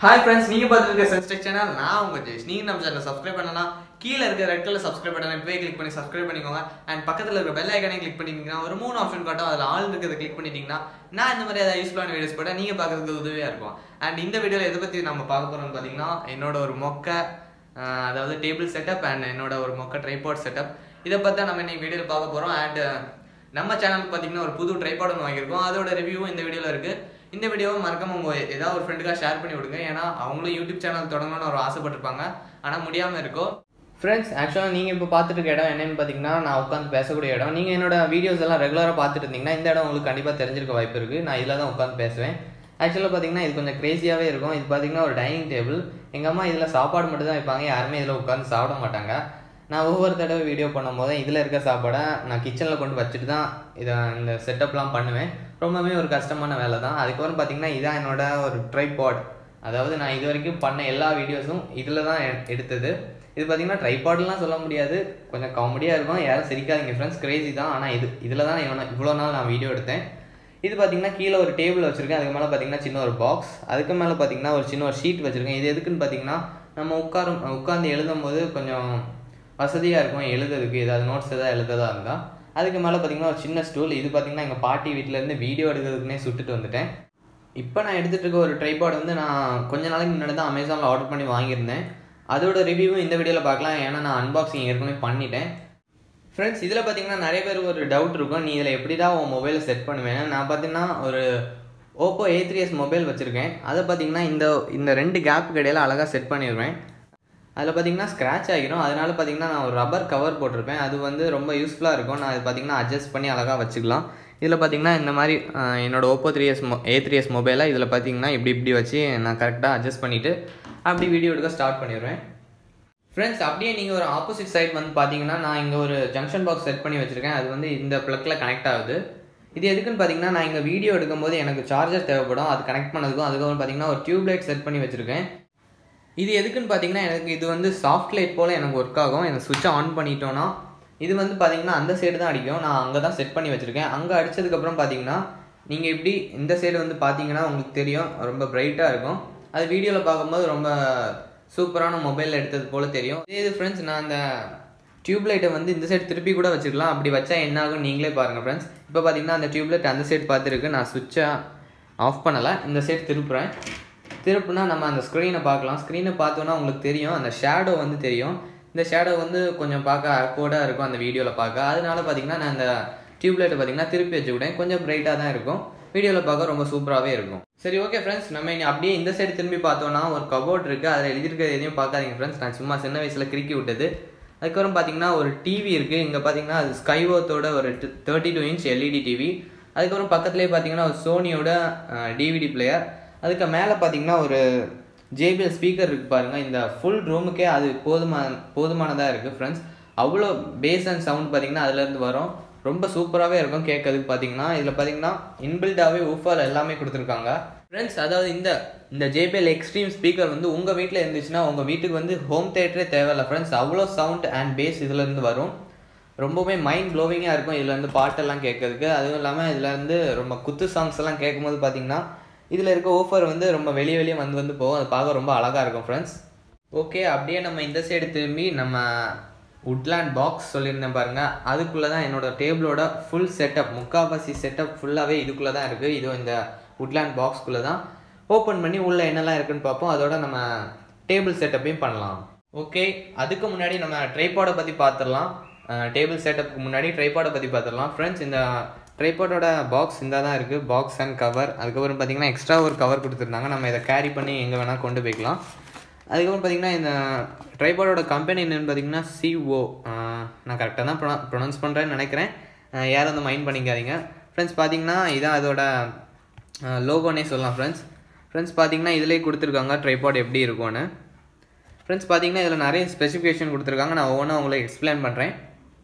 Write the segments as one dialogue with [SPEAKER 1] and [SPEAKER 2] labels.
[SPEAKER 1] hi friends நீங்க பார்த்துட்டு இருக்க சென்ஸ்டெக் சேனல் நான் உங்க ஜெய்ஸ் நீங்க நம்ம சேனல் சப்ஸ்கிரைப் பண்ணனா கீழே இருக்க ரெட் கலர் சப்ஸ்கிரைப் பட்டனை இப்பவே கிளிக் பண்ணி சப்ஸ்கிரைப் பண்ணிக்கோங்க அண்ட் பக்கத்துல இருக்க பெல் ஐக்கானே கிளிக் பண்ணிட்டீங்கன்னா ஒரு மூணு ஆப்ஷன் காட்டும் அதுல ஆல் இருக்கிறத கிளிக் பண்ணிட்டீங்கன்னா நான் இந்த மாதிரி ஏதாவது யூஸ்ஃபுல்லான வீடியோஸ் போட நீங்க பார்க்கறதுக்கு உதவியா இருக்கும் அண்ட் இந்த வீடியோல எதை பத்தி நம்ம பார்க்க போறோம்னு பாத்தீங்கன்னா என்னோட ஒரு மொக்க அஹ், அதாவது டேபிள் செட்டப் அண்ட் என்னோட ஒரு மொக்க ட்ரைபாட் செட்டப் இதை பத்தி நம்ம இன்னைக்கு வீடியோல பார்க்க போறோம் அண்ட் நம்ம சேனலுக்கு பார்த்தீங்கன்னா ஒரு புது ட்ரைபாட் ஒன்று வாங்கியிருக்கோம் அதோட ரிவ்யூவும் இந்த வீடியோவில் இருக்கு இந்த வீடியோவை மறக்காம உங்க ஏதாவது ஒரு ஃப்ரெண்டுக்காக ஷேர் பண்ணி விடுங்க ஏன்னா அவங்களும் யூடியூப் சேனல் தொடங்கணும்னு ஒரு ஆசைப்பட்டிருப்பாங்க ஆனால் முடியாமல் இருக்கும் ஃப்ரெண்ட்ஸ் ஆக்சுவலாக நீங்கள் இப்போ பார்த்துட்டு இருக்க இடம் என்னன்னு பார்த்தீங்கன்னா நான் உட்காந்து பேசக்கூடிய இடம் நீங்கள் என்னோட வீடியோஸ் எல்லாம் ரெகுலராக பார்த்துட்டு இருந்தீங்கன்னா இந்த இடம் உங்களுக்கு கண்டிப்பாக தெரிஞ்சிருக்க வாய்ப்பு இருக்குது நான் இதில் தான் உட்காந்து பேசுவேன் ஆக்சுவலாக பார்த்தீங்கன்னா இது கொஞ்சம் க்ரேஸியாகவே இருக்கும் இது பார்த்தீங்கன்னா ஒரு டைனிங் டேபிள் எங்கள் அம்மா இதில் சாப்பாடு மட்டும் தான் வைப்பாங்க யாருமே இதில் உட்காந்து சாப்பிட மாட்டாங்க நான் ஒவ்வொரு தடவை வீடியோ பண்ணும்போது இதில் இருக்க சாப்பாடை நான் கிச்சனில் கொண்டு வச்சுட்டு தான் இதை இந்த செட்டப்லாம் பண்ணுவேன் ரொம்பவே ஒரு கஷ்டமான வேலை தான் அதுக்கப்புறம் பார்த்தீங்கன்னா இதான் என்னோட ஒரு ட்ரைபாட் அதாவது நான் இது வரைக்கும் பண்ண எல்லா வீடியோஸும் இதில் தான் எ- எடுத்தது இது பார்த்தீங்கன்னா ட்ரைபாட்லாம் சொல்ல முடியாது கொஞ்சம் காமெடியாக இருக்கும் யாரும் சிரிக்காதீங்க ஃப்ரெண்ட்ஸ் கிரேசி தான் ஆனால் இது இதில் தான் இவனை இவ்வளோ நாள் நான் வீடியோ எடுத்தேன் இது பார்த்தீங்கன்னா கீழே ஒரு டேபிள் வச்சுருக்கேன் அதுக்கு மேலே பார்த்தீங்கன்னா சின்ன ஒரு பாக்ஸ் அதுக்கு மேலே பார்த்தீங்கன்னா ஒரு சின்ன ஒரு ஷீட் வச்சுருக்கேன் இது எதுக்குன்னு பார்த்தீங்கன்னா நம்ம உட்காரும் உட்காந்து எழுதும் போது கொஞ்சம் வசதியாக இருக்கும் எழுதுறதுக்கு ஏதாவது நோட்ஸ் ஏதாவது எழுதுறதா இருந்தால் அதுக்கு மேலே பார்த்தீங்கன்னா ஒரு சின்ன ஸ்டூல் இது பார்த்தீங்கன்னா எங்கள் பாட்டி வீட்டிலேருந்து வீடியோ எடுக்கிறதுக்குனே சுட்டுட்டு வந்துட்டேன் இப்போ நான் எடுத்துகிட்டு இருக்க ஒரு ட்ரைபாட் வந்து நான் கொஞ்ச நாளைக்கு முன்னாடி தான் அமேசானில் ஆர்டர் பண்ணி வாங்கியிருந்தேன் அதோட ரிவ்யூவும் இந்த வீடியோவில் பார்க்கலாம் ஏன்னா நான் அன்பாக்சிங் ஏற்கனவே பண்ணிட்டேன் ஃப்ரெண்ட்ஸ் இதில் பார்த்தீங்கன்னா நிறைய பேருக்கு ஒரு டவுட் இருக்கும் நீ இதில் எப்படி தான் உன் மொபைலை செட் பண்ணுவேன் நான் பார்த்தீங்கன்னா ஒரு Oppo A three S mobile வச்சுருக்கேன் அதை பார்த்தீங்கன்னா இந்த இந்த ரெண்டு கேப்புக்கு இடையில அழகாக செட் பண்ணிடுவேன் அதில் பார்த்தீங்கன்னா ஸ்க்ராட்ச் ஆகிரும் அதனால பார்த்தீங்கன்னா நான் ஒரு ரப்பர் கவர் போட்டிருப்பேன் அது வந்து ரொம்ப யூஸ்ஃபுல்லாக இருக்கும் நான் அது பார்த்தீங்கன்னா அட்ஜஸ்ட் பண்ணி அழகாக வச்சுக்கலாம் இதில் பார்த்தீங்கன்னா இந்த மாதிரி அஹ், என்னோட ஓப்போ த்ரீ எஸ் மொ ஏ த்ரீ எஸ் மொபைலை இதில் பார்த்தீங்கன்னா இப்படி இப்படி வச்சு நான் கரெக்டாக அட்ஜஸ்ட் பண்ணிவிட்டு அப்படி வீடியோ எடுக்க ஸ்டார்ட் பண்ணிடுவேன் ஃப்ரெண்ட்ஸ் அப்படியே நீங்கள் ஒரு ஆப்போசிட் சைடு வந்து பார்த்தீங்கன்னா நான் இங்கே ஒரு ஜங்ஷன் பாக்ஸ் செட் பண்ணி வச்சுருக்கேன் அது வந்து இந்த ப்ளக்கில் கனெக்ட் ஆகுது இது எதுக்குன்னு பார்த்தீங்கன்னா நான் இங்கே வீடியோ எடுக்கும்போது எனக்கு சார்ஜர் தேவைப்படும் அது கனெக்ட் பண்ணதுக்கும் அதுக்கப்புறம் பார்த்தீங்கன்னா ஒரு டியூப் லைட் செட் பண்ணி வச்சுருக்கேன் இது எதுக்குன்னு பார்த்தீங்கன்னா எனக்கு இது வந்து சாஃப்ட் லைட் போல் எனக்கு ஒர்க் ஆகும் எனக்கு சுவிட்சை ஆன் பண்ணிட்டோன்னா இது வந்து பார்த்தீங்கன்னா அந்த சைடு தான் அடிக்கும் நான் அங்கே தான் செட் பண்ணி வச்சுருக்கேன் அங்கே அடித்ததுக்கப்புறம் பார்த்தீங்கன்னா நீங்கள் இப்படி இந்த சைடு வந்து பார்த்தீங்கன்னா உங்களுக்கு தெரியும் ரொம்ப பிரைட்டாக இருக்கும் அது வீடியோவில் பார்க்கும்போது ரொம்ப சூப்பரான மொபைலில் எடுத்தது போல் தெரியும் இதே இது ஃப்ரெண்ட்ஸ் நான் அந்த டியூப் லைட்டை வந்து இந்த சைடு திருப்பி கூட வச்சுக்கலாம் அப்படி வச்சா என்ன ஆகும் நீங்களே பாருங்கள் ஃப்ரெண்ட்ஸ் இப்போ பார்த்தீங்கன்னா அந்த டியூப் லைட் அந்த சைடு பார்த்துருக்கு நான் சுவிட்சை ஆஃப் பண்ணலை இந்த சைடு திருப்புறேன் திருப்புனா நம்ம அந்த ஸ்க்ரீனை பார்க்கலாம் ஸ்க்ரீனை பார்த்தோன்னா உங்களுக்கு தெரியும் அந்த ஷேடோ வந்து தெரியும் இந்த ஷேடோ வந்து கொஞ்சம் பார்க்க அக்கோடாக இருக்கும் அந்த வீடியோவில் பார்க்க அதனால பார்த்தீங்கன்னா நான் அந்த டியூப்லைட்டை பார்த்தீங்கன்னா திருப்பி வச்சுக்கிட்டேன் கொஞ்சம் பிரைட்டாக தான் இருக்கும் வீடியோவில் பார்க்க ரொம்ப சூப்பராகவே இருக்கும் சரி ஓகே ஃப்ரெண்ட்ஸ் நம்ம இனி அப்படியே இந்த சைடு திரும்பி பார்த்தோன்னா ஒரு கபோர்ட் இருக்குது அதில் எழுதியிருக்கிறது எதையும் பார்க்காதீங்க ஃப்ரெண்ட்ஸ் நான் சும்மா சின்ன வயசில் கிறுக்கி விட்டது அதுக்கப்புறம் பார்த்தீங்கன்னா ஒரு டிவி இருக்குது இங்கே பார்த்தீங்கன்னா அது ஸ்கைவோத்தோட ஒரு thirty two inch LED TV அதுக்கப்புறம் பக்கத்துலேயே பார்த்தீங்கன்னா ஒரு சோனியோட டிவிடி பிளேயர் அதுக்கு மேலே பார்த்தீங்கன்னா ஒரு ஜேபிஎல் ஸ்பீக்கர் இருக்கு பாருங்க இந்த ஃபுல் ரூமுக்கே அது போதுமான போதுமானதாக இருக்குது ஃப்ரெண்ட்ஸ் அவ்வளோ பேஸ் அண்ட் சவுண்ட் பார்த்தீங்கன்னா அதுலேருந்து வரும் ரொம்ப சூப்பராகவே இருக்கும் கேட்கறதுக்கு பார்த்தீங்கன்னா இதில் பார்த்தீங்கன்னா இன்பில்டாகவே ஊஃபால் எல்லாமே கொடுத்துருக்காங்க ஃப்ரெண்ட்ஸ் அதாவது இந்த இந்த ஜேபிஎல் எக்ஸ்ட்ரீம் ஸ்பீக்கர் வந்து உங்கள் வீட்டில் இருந்துச்சுன்னா உங்கள் வீட்டுக்கு வந்து ஹோம் தேட்டரே தேவையில்ல ஃப்ரெண்ட்ஸ் அவ்வளோ சவுண்ட் அண்ட் பேஸ் இதுலேருந்து வரும் ரொம்பவே மைண்ட் ப்ளோவிங்காக இருக்கும் இதில் வந்து பாட்டெல்லாம் கேட்கறதுக்கு அதுவும் இல்லாமல் இதில் வந்து ரொம்ப குத்து சாங்ஸ் எல்லாம் கேட்கும்போது பார்த்தீங்கன்னா இதில் இருக்க ஓஃபர் வந்து ரொம்ப வெளியே வெளியே வந்து வந்து போகும் அது பார்க்க ரொம்ப அழகாக இருக்கும் ஃப்ரெண்ட்ஸ் ஓகே அப்படியே நம்ம இந்த சைடு திரும்பி நம்ம உட்லேண்ட் பாக்ஸ் சொல்லியிருந்தேன் பாருங்க அதுக்குள்ளே தான் என்னோட டேபிளோட ஃபுல் செட்டப் முக்காவாசி செட்டப் ஃபுல்லாகவே இதுக்குள்ளே தான் இருக்குது இது இந்த உட்லேண்ட் பாக்ஸ்க்குள்ளே தான் ஓப்பன் பண்ணி உள்ளே என்னெல்லாம் இருக்குன்னு பார்ப்போம் அதோட நம்ம டேபிள் செட்டப்பையும் பண்ணலாம் ஓகே அதுக்கு முன்னாடி நம்ம ட்ரைபாடை பற்றி பார்த்துடலாம் டேபிள் செட்டப்புக்கு முன்னாடி ட்ரைபாடை பற்றி பார்த்துடலாம் ஃப்ரெண்ட்ஸ் இந்த ட்ரைபாடோட பாக்ஸ் இந்த தான் இருக்குது பாக்ஸ் அண்ட் கவர் அதுக்கப்புறம் பார்த்தீங்கன்னா எக்ஸ்ட்ரா ஒரு கவர் கொடுத்துருந்தாங்க நம்ம இதை கேரி பண்ணி எங்கே வேணால் கொண்டு போய்க்கலாம் அதுக்கப்புறம் பார்த்தீங்கன்னா இந்த ட்ரைபாடோட கம்பெனி என்னன்னு பார்த்தீங்கன்னா சிஓ நான் கரெக்டாக தான் ப்ரொன ப்ரொனவுன்ஸ் பண்ணுறேன்னு நினைக்கிறேன் அஹ் யாரும் வந்து மைண்ட் பண்ணிக்காதீங்க ஃப்ரெண்ட்ஸ் பார்த்தீங்கன்னா இதான் அதோட லோகோனே சொல்லலாம் ஃப்ரெண்ட்ஸ் ஃப்ரெண்ட்ஸ் பார்த்தீங்கன்னா இதிலே கொடுத்துருக்காங்க ட்ரைபாட் எப்படி இருக்கும்னு ஃப்ரெண்ட்ஸ் பார்த்தீங்கன்னா இதில் நிறைய ஸ்பெசிஃபிகேஷன் கொடுத்துருக்காங்க நான் ஒவ்வொன்றும் உங்களுக்கு எக்ஸ்பிளைன் பண்ணுறேன்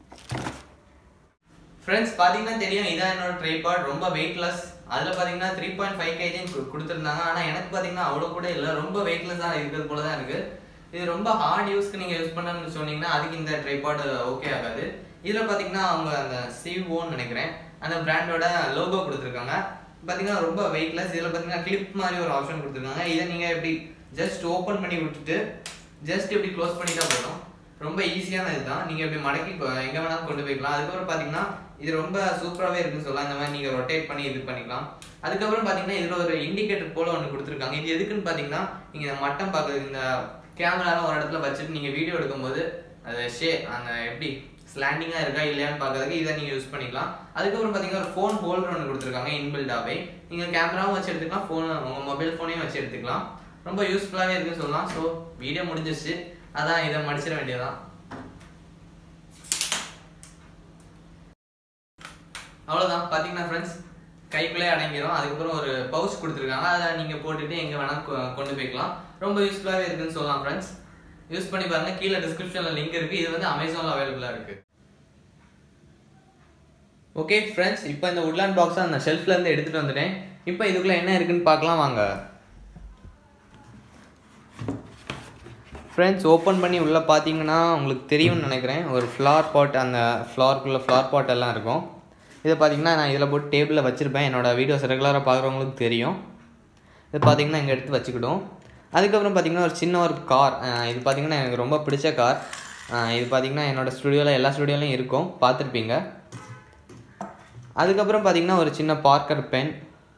[SPEAKER 1] ஃப்ரெண்ட்ஸ் பார்த்தீங்கன்னா தெரியும் இதான் என்னோட ட்ரைபாட் ரொம்ப வெயிட்லெஸ் அதில் பார்த்தீங்கன்னா த்ரீ பாயிண்ட் ஃபைவ் கேஜின்னு கொடுத்துருந்தாங்க ஆனால் எனக்கு பார்த்தீங்கன்னா அவ்வளோ கூட இல்லை ரொம்ப வெயிட்லெஸ்ஸாக இருக்கிறது போல தான் இருக்குது இது ரொம்ப ஹார்ட் யூஸ்க்கு நீங்கள் யூஸ் பண்ணணும்னு சொன்னீங்கன்னா அதுக்கு இந்த ட்ரைபாட் ஓகே ஆகாது இதில் பார்த்தீங்கன்னா அவங்க அந்த சிஓன்னு நினைக்கிறேன் அந்த பிராண்டோட லோகோ கொடுத்துருக்காங்க பார்த்தீங்கன்னா ரொம்ப வெயிட்லெஸ் இதில் பார்த்தீங்கன்னா கிளிப் மாதிரி ஒரு ஆப்ஷன் கொடுத்துருக்காங்க இதை நீங்கள் எப்படி ஜஸ்ட் ஓப்பன் பண்ணி விட்டுட்டு ஜஸ்ட் இப்படி க்ளோஸ் பண்ணிட்டா போதும் ரொம்ப ஈஸியான இதுதான் நீங்க இப்படி மடக்கி கொ- எங்க வேணாலும் கொண்டு போய்க்கலாம் அதுக்கப்புறம் பாத்தீங்கன்னா இது ரொம்ப சூப்பராகவே இருக்குன்னு சொல்லலாம் இந்த மாதிரி நீங்க ரொட்டேட் பண்ணி இது பண்ணிக்கலாம் அதுக்கப்புறம் பாத்தீங்கன்னா இதுல ஒரு இண்டிகேட்டர் போல ஒன்று கொடுத்துருக்காங்க இது எதுக்குன்னு பாத்தீங்கன்னா நீங்க இந்த மட்டம் பார்க்கறதுக்கு இந்த கேமராலாம் ஒரு இடத்துல வச்சுட்டு நீங்க வீடியோ எடுக்கும்போது அது ஷே அந்த எப்படி ஸ்லாண்டிங்காக இருக்கா இல்லையான்னு பார்க்கறதுக்கு இதை நீங்கள் யூஸ் பண்ணிக்கலாம் அதுக்கப்புறம் பார்த்தீங்கன்னா ஒரு ஃபோன் ஹோல்டர் ஒன்று கொடுத்துருக்காங்க இன்பில்டாகவே நீங்கள் கேமராவும் வச்சு எடுத்துக்கலாம் ஃபோன் உங்கள் மொபைல் ஃபோனையும் வச்சு எடுத்துக்கலாம் ரொம்ப யூஸ்ஃபுல்லாகவே இருக்குன்னு சொல்லலாம் ஸோ வீடியோ முடிஞ்சிருச்சு அதான் இதை மடிச்சிட வேண்டியதுதான் அவ்வளோதான் பார்த்தீங்கன்னா ஃப்ரெண்ட்ஸ் கைக்குள்ளே அடங்கிடும் அதுக்கப்புறம் ஒரு பவுச் கொடுத்துருக்காங்க அதை நீங்கள் போட்டுட்டு எங்கே வேணால் கொ- கொண்டு போய்க்கலாம் ரொம்ப யூஸ்ஃபுல்லாகவே இருக்குன்னு சொல்லலாம் ஃப்ரெண்ட்ஸ் யூஸ் பண்ணி பாருங்க கீழே டிஸ்கிரிப்ஷனில் லிங்க் இருக்குது இது வந்து அமேசானில் அவைலபிளாக இருக்குது ஓகே ஃப்ரெண்ட்ஸ் இப்போ இந்த உட்லாண்ட் பாக்ஸை அந்த ஷெல்ஃப்லேருந்து எடுத்துகிட்டு வந்துட்டேன் இப்போ இதுக்குள்ளே என்ன இருக்குன்னு பார்க்கலாம் வாங்க ஃப்ரெண்ட்ஸ் ஓப்பன் பண்ணி உள்ளே பார்த்தீங்கன்னா உங்களுக்கு தெரியும்னு நினைக்கிறேன் ஒரு ஃப்ளார் பாட் அந்த ஃப்ளார்க்குள்ளே ஃப்ளார் பாட் எல்லாம் இருக்கும் இதை பார்த்தீங்கன்னா நான் இதில் போட்டு டேபிளில் வச்சுருப்பேன் என்னோட வீடியோஸ் ரெகுலராக பார்க்குறவங்களுக்கு தெரியும் இது பார்த்தீங்கன்னா இங்கே எடுத்து வச்சுக்கிடும் அதுக்கப்புறம் பார்த்தீங்கன்னா ஒரு சின்ன ஒரு கார் இது பார்த்தீங்கன்னா எனக்கு ரொம்ப பிடிச்ச கார் இது பார்த்தீங்கன்னா என்னோட ஸ்டுடியோவில் எல்லா ஸ்டுடியோலையும் இருக்கும் பார்த்துருப்பீங்க அதுக்கப்புறம் பார்த்தீங்கன்னா ஒரு சின்ன பார்க்கர் பென்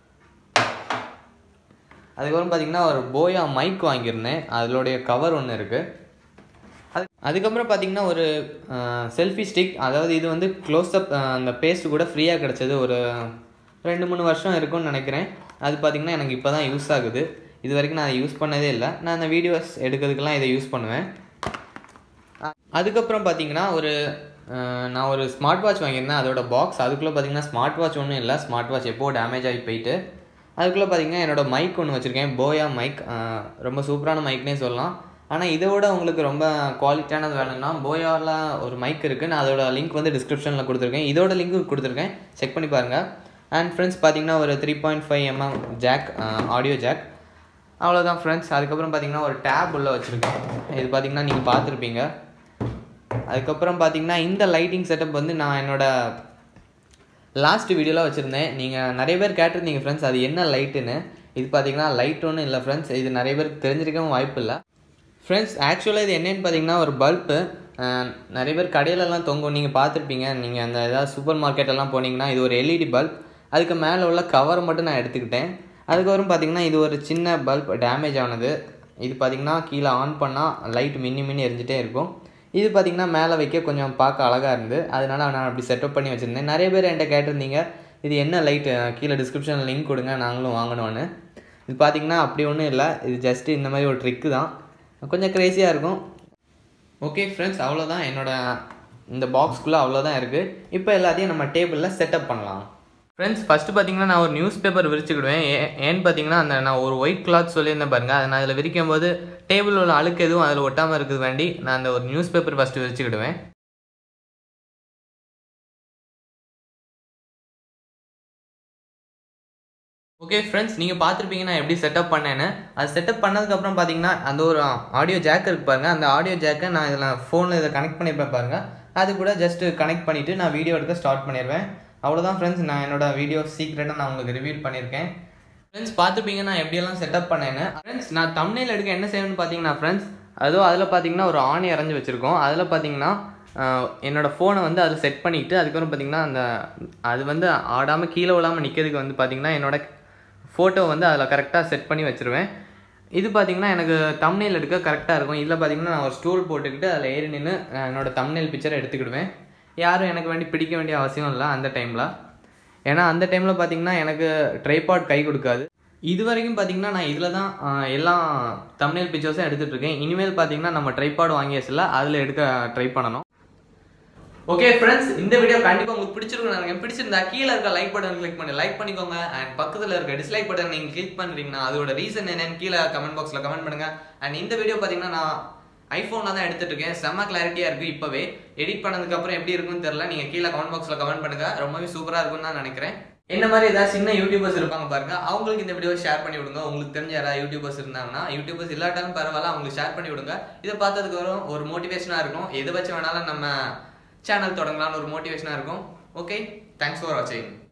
[SPEAKER 1] அதுக்கப்புறம் பார்த்தீங்கன்னா ஒரு போயா மைக் வாங்கியிருந்தேன் அதனுடைய கவர் ஒன்று இருக்குது அது அதுக்கப்புறம் பார்த்தீங்கன்னா ஒரு செல்ஃபி ஸ்டிக் அதாவது இது வந்து க்ளோஸ்அப் அந்த பேஸ்ட் கூட ஃப்ரீயாக கிடச்சது ஒரு ரெண்டு மூணு வருஷம் இருக்கும்னு நினைக்கிறேன் அது பார்த்தீங்கன்னா எனக்கு இப்போ தான் யூஸ் ஆகுது இது வரைக்கும் நான் அதை யூஸ் பண்ணதே இல்லை நான் அந்த வீடியோஸ் எடுக்கிறதுக்கெல்லாம் இதை யூஸ் பண்ணுவேன் அ- அதுக்கப்புறம் பார்த்தீங்கன்னா ஒரு அஹ், நான் ஒரு ஸ்மார்ட் வாட்ச் வாங்கியிருந்தேன் அதோட பாக்ஸ் அதுக்குள்ளே பார்த்தீங்கன்னா ஸ்மார்ட் வாட்ச் ஒன்றும் இல்லை ஸ்மார்ட் வாட்ச் எப்போ டேமேஜ் ஆகி போயிட்டு அதுக்குள்ளே பார்த்தீங்கன்னா என்னோட மைக் ஒன்று வச்சுருக்கேன் போயா மைக் ரொம்ப சூப்பரான மைக்னே சொல்லலாம் ஆனால் இதை விட உங்களுக்கு ரொம்ப குவாலிட்டியானது வேணும்னா போயாவில் ஒரு மைக் இருக்குது நான் அதோட லிங்க் வந்து டிஸ்கிரிப்ஷனில் கொடுத்துருக்கேன் இதோட லிங்க் கொடுத்துருக்கேன் செக் பண்ணி பாருங்கள் அண்ட் ஃப்ரெண்ட்ஸ் பார்த்தீங்கன்னா ஒரு three point five MM jack audio jack அவ்வளோதான் ஃப்ரெண்ட்ஸ் அதுக்கப்புறம் பார்த்தீங்கன்னா ஒரு டேப் உள்ள வச்சுருக்கேன் இது பார்த்தீங்கன்னா நீங்கள் பார்த்துருப்பீங்க அதுக்கப்புறம் பார்த்தீங்கன்னா இந்த லைட்டிங் செட்டப் வந்து நான் என்னோட லாஸ்ட் வீடியோலாம் வச்சுருந்தேன் நீங்கள் நிறைய பேர் கேட்டிருந்தீங்க ஃப்ரெண்ட்ஸ் அது என்ன லைட்டுன்னு இது பார்த்தீங்கன்னா லைட் ஒன்றும் இல்லை ஃப்ரெண்ட்ஸ் இது நிறைய பேருக்கு தெரிஞ்சிருக்கவும் வாய்ப்பு இல்லை ஃப்ரெண்ட்ஸ் ஆக்சுவலாக இது என்னன்னு பார்த்தீங்கன்னா ஒரு பல்பு நிறைய பேர் கடையிலலாம் தொங்கும் நீங்கள் பார்த்துருப்பீங்க நீங்கள் அந்த ஏதாவது சூப்பர் மார்க்கெட்டெல்லாம் போனீங்கன்னா இது ஒரு எல்இடி பல்ப் அதுக்கு மேலே உள்ள கவரை மட்டும் நான் எடுத்துக்கிட்டேன் அதுக்கப்புறம் பார்த்தீங்கன்னா இது ஒரு சின்ன பல்ப் டேமேஜ் ஆனது இது பார்த்தீங்கன்னா கீழே ஆன் பண்ணால் லைட் மின்னி மின்னி எரிஞ்சிட்டே இருக்கும் இது பார்த்தீங்கன்னா மேலே வைக்க கொஞ்சம் பார்க்க அழகாக இருந்து அதனால நான் அப்படி செட்டப் பண்ணி வச்சுருந்தேன் நிறைய பேர் என்கிட்ட கேட்டிருந்தீங்க இது என்ன லைட்டு கீழே டிஸ்கிரிப்ஷனில் லிங்க் கொடுங்க நாங்களும் வாங்கணும்னு இது பார்த்தீங்கன்னா அப்படி ஒன்றும் இல்லை இது ஜஸ்ட் இந்த மாதிரி ஒரு ட்ரிக்கு தான் கொஞ்சம் க்ரேஸியாக இருக்கும் ஓகே ஃப்ரெண்ட்ஸ் அவ்வளோதான் என்னோட இந்த பாக்ஸ்க்குள்ளே அவ்வளோதான் இருக்குது இப்போ எல்லாத்தையும் நம்ம டேபிளில் செட்டப் பண்ணலாம் ஃப்ரெண்ட்ஸ் ஃபஸ்ட்டு பார்த்தீங்கன்னா நான் ஒரு நியூஸ் பேப்பர் விரிச்சுக்கிடுவேன் ஏ ஏன்னு பார்த்தீங்கன்னா அந்த நான் ஒரு ஒயிட் கிளாத் சொல்லியிருந்தேன் பாருங்க அதை நான் அதில் விரிக்கும் போது டேபிள் உள்ள அழுக்கு எதுவும் அதில் ஒட்டாமல் இருக்குது வேண்டி நான் அந்த ஒரு நியூஸ் பேப்பர் ஃபஸ்ட்டு விரிச்சுக்கிடுவேன் ஓகே ஃப்ரெண்ட்ஸ் நீங்கள் பார்த்துருப்பீங்க நான் எப்படி செட்டப் பண்ணேன்னு அது செட்டப் பண்ணதுக்கப்புறம் பார்த்தீங்கன்னா அந்த ஒரு ஆடியோ ஜாக் இருக்கு பாருங்க அந்த ஆடியோ ஜாக்கை நான் இதில் ஃபோனில் இதை கனெக்ட் பண்ணியிருப்பேன் பாருங்க அது கூட ஜஸ்ட் கனெக்ட் பண்ணிவிட்டு நான் வீடியோ எடுக்க ஸ்டார்ட் பண்ணிடுவேன் அவ்வளோதான் ஃப்ரெண்ட்ஸ் நான் என்னோட வீடியோ சீக்ரெட்டாக நான் உங்களுக்கு ரிவீல் பண்ணியிருக்கேன் ஃப்ரெண்ட்ஸ் பார்த்துப்பீங்க நான் எப்படியெல்லாம் செட்டப் பண்ணேன்னு ஃப்ரெண்ட்ஸ் நான் தமிழில் எடுக்க என்ன செய்யணும்னு பார்த்தீங்கன்னா ஃப்ரெண்ட்ஸ் அதுவும் அதில் பார்த்தீங்கன்னா ஒரு ஆணி அரைஞ்சு வச்சுருக்கோம் அதில் பார்த்தீங்கன்னா ஆஹ், என்னோட ஃபோனை வந்து அதில் செட் பண்ணிக்கிட்டு அதுக்கப்புறம் பார்த்தீங்கன்னா அந்த அது வந்து ஆடாமல் கீழே விழாமல் நிற்கிறதுக்கு வந்து பார்த்தீங்கன்னா என்னோட ஃபோட்டோ வந்து அதில் கரெக்டாக செட் பண்ணி வச்சுருவேன் இது பார்த்தீங்கன்னா எனக்கு தம்ப்நெயில் எடுக்க கரெக்டாக இருக்கும் இதில் பார்த்தீங்கன்னா நான் ஒரு ஸ்டூல் போட்டுக்கிட்டு அதில் ஏறி நின்று என்னோட தம்ப்நெயில் பிக்சரை எடுத்துக்கிடுவேன் யாரும் எனக்கு வேண்டி பிடிக்க வேண்டிய அவசியம் இல்லை அந்த டைமில் ஏன்னா அந்த டைமில் பார்த்தீங்கன்னா எனக்கு ட்ரைபாட் கை கொடுக்காது இது வரைக்கும் பார்த்தீங்கன்னா நான் இதில் தான் ஆஹ், எல்லா தம்ப்நெயில் பிக்சர்ஸும் எடுத்துகிட்டு இருக்கேன் இனிமேல் பார்த்தீங்கன்னா நம்ம ட்ரைபாட் வாங்கியாச்சுல அதில் எடுக்க ட்ரை பண்ணணும் ஓகே ஃப்ரெண்ட்ஸ் இந்த வீடியோ கண்டிப்பா உங்களுக்கு பிடிச்சிருக்கும் நினைக்கிறேன் பிடிச்சிருந்தா கீழே இருக்க லைக் பட்டன் கிளிக் பண்ணி லைக் பண்ணிக்கோங்க அண்ட் பக்கத்துல இருக்க டிஸ்லைக் பட்டன் நீங்க கிளிக் பண்றீங்கன்னா அதோட ரீசன் என்னன்னு கீழே கமெண்ட் பாக்ஸ்ல கமெண்ட் பண்ணுங்க அண்ட் இந்த வீடியோ பாத்தீங்கன்னா நான் ஐஃபோனில் தான் எடுத்துட்டு இருக்கேன் செம்ம கிளாரிட்டியா இருக்கு இப்பவே எடிட் பண்ணதுக்கு அப்புறம் எப்படி இருக்குன்னு தெரியல நீங்க கீழே கமெண்ட் பாக்ஸ்ல கமெண்ட் பண்ணுங்க ரொம்பவே சூப்பரா இருக்கும்னு நான் நினைக்கிறேன் என்ன மாதிரி ஏதாவது சின்ன யூடியூபர்ஸ் இருப்பாங்க பாருங்க அவங்களுக்கு இந்த வீடியோ ஷேர் பண்ணி விடுங்க உங்களுக்கு தெரிஞ்ச யாராவது யூடியூபர்ஸ் இருந்தாங்கன்னா யூடியூபர்ஸ் இல்லாட்டாலும் பரவாயில்ல அவங்களுக்கு ஷேர் பண்ணி விடுங்க இதை பார்த்ததுக்கு வரும் ஒரு மோட்டிவேஷனா இருக்கும் எதை வச்சு வேணாலும் நம்ம சேனல் தொடங்கலாம்னு ஒரு மோட்டிவேஷனா இருக்கும் ஓகே தேங்க்ஸ் ஃபார் வாட்சிங்